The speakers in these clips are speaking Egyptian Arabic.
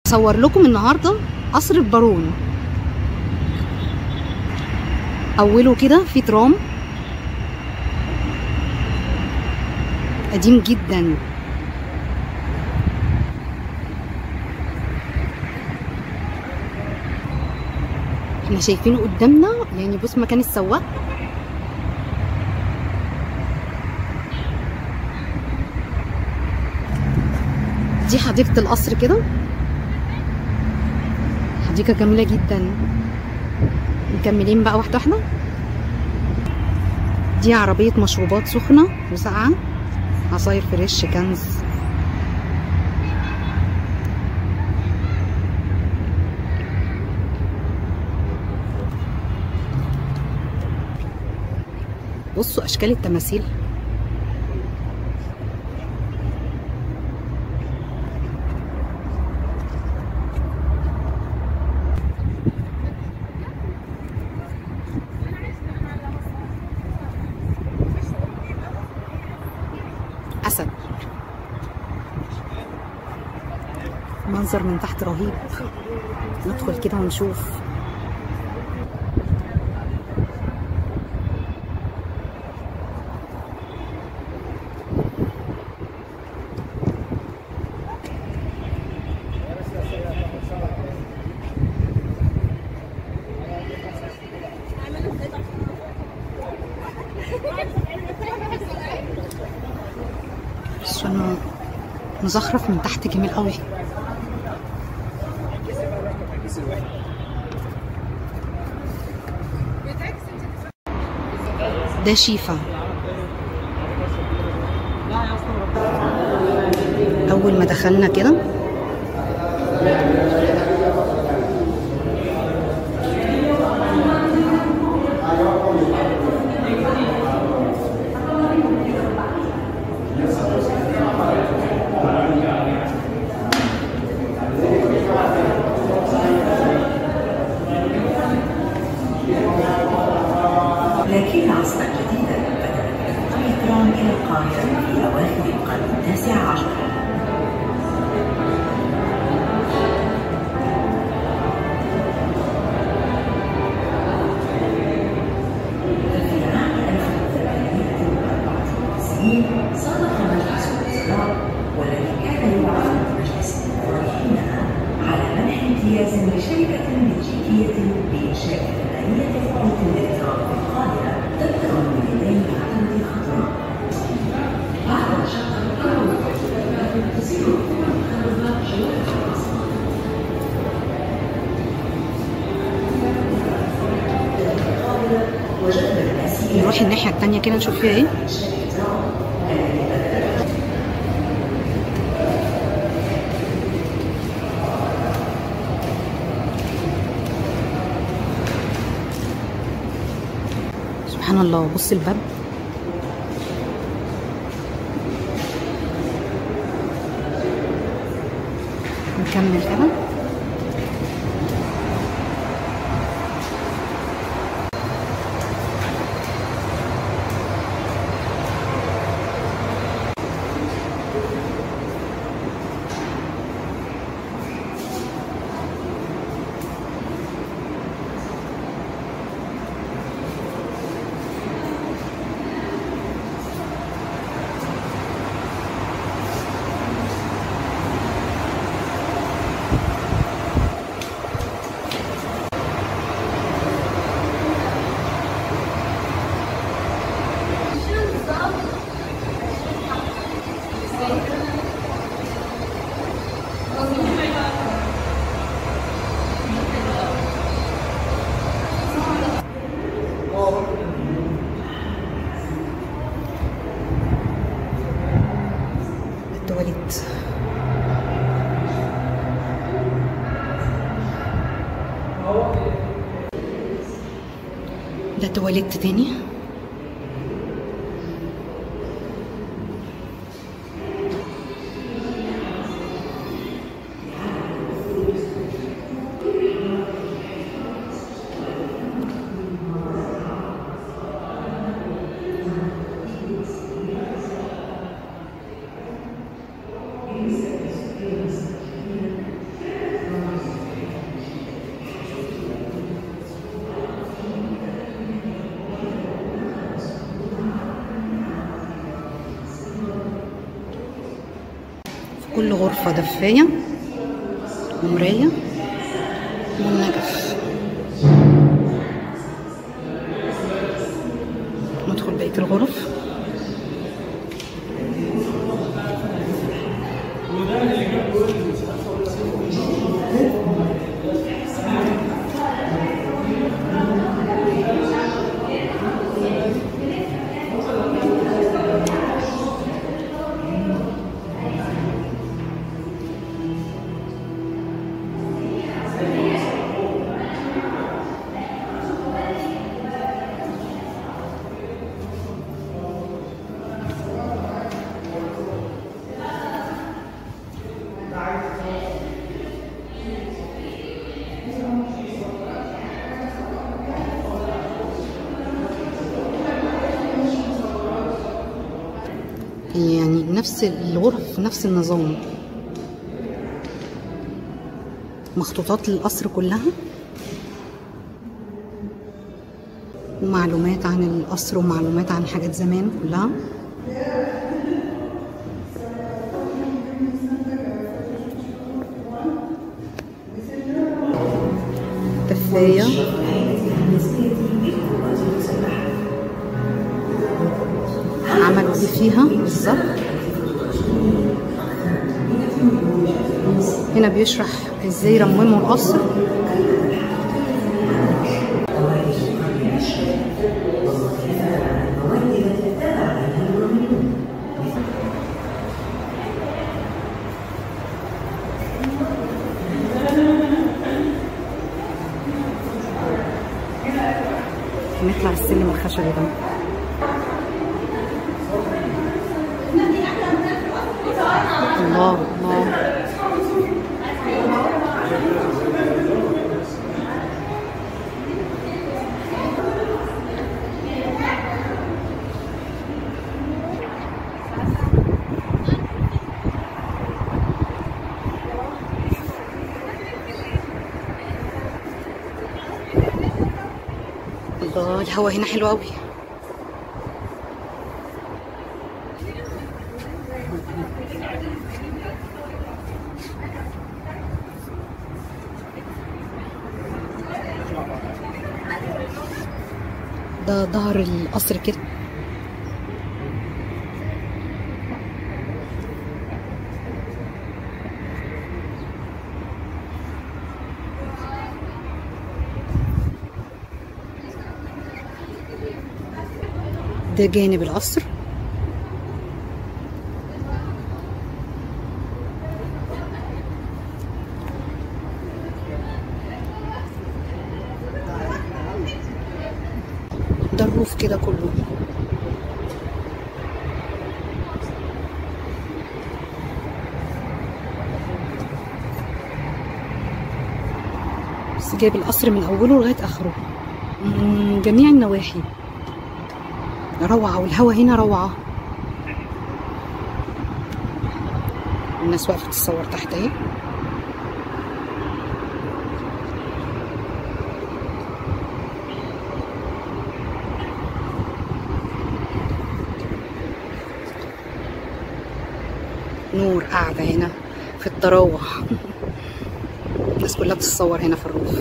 اصور لكم النهارده قصر البارون اوله كده في ترام قديم جدا احنا شايفينه قدامنا يعني بص مكان السواق دي حديقة القصر كده حديقة جميلة جدا مكملين بقى واحدة واحدة دي عربية مشروبات سخنة وساقعة عصاير فريش كنز بصوا أشكال التماثيل أسد منظر من تحت رهيب ندخل كده ونشوف عشان مزخرف من تحت جميل قوي ده شيفا اول ما دخلنا كده لكن العصر الجديد بدأت الطيران إلى القاهرة في أواخر القرن التاسع عشر ففي عام 1894 صادق مجلس الوزراء والذي كان يعرف بمجلس الوزراء حينها على منح امتياز لشركة بلجيكية بإنشاء ثمانية خطوط الإلكترون في القاهرة تبدأ من ميدان العتبة الخضراء. بعد مشقة أول تصير الحكومة الخضراء شوارع العاصمة. وجدنا الأسئلة نروح الناحية التانية كده نشوف فيها ايه سبحان الله بص الباب نكمل كده التواليت ده تواليت تاني كل غرفة دفاية ومراية والنجف ندخل بقية الغرف يعني نفس الغرف نفس النظام مخطوطات للقصر كلها ومعلومات عن القصر ومعلومات عن حاجات زمان كلها دفاية عملوا ايه فيها بالظبط هنا بيشرح ازاي رمموا القصر نطلع السلم الخشبي ده الله الله الله الهوا هنا حلو قوي ده ظهر القصر كده ده جانب القصر ده الروف كده كله بس جايب القصر من اوله لغايه اخره من جميع النواحي روعه والهوا هنا روعه الناس واقفه تتصور تحت اهي نور قاعدة هنا في الطراوة الناس كلها بتتصور هنا في الروف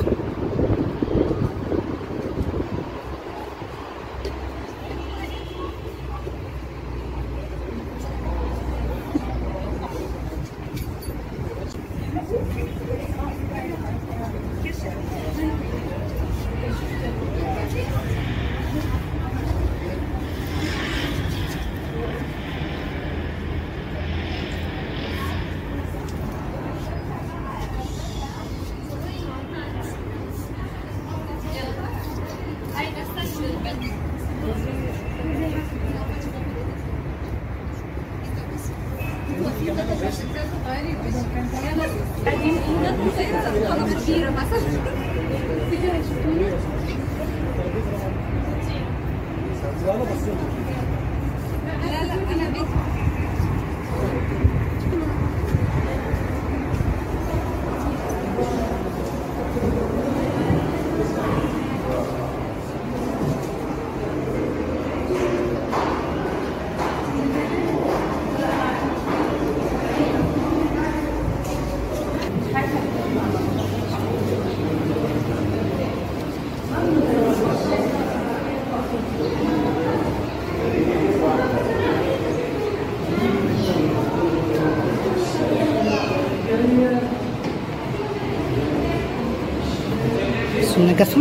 بصوا النجفة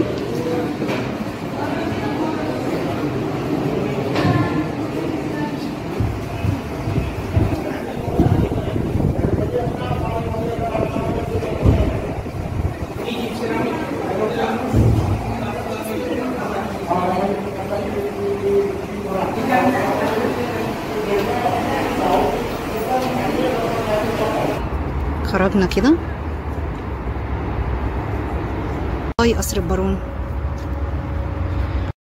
خرجنا كده باي قصر البارون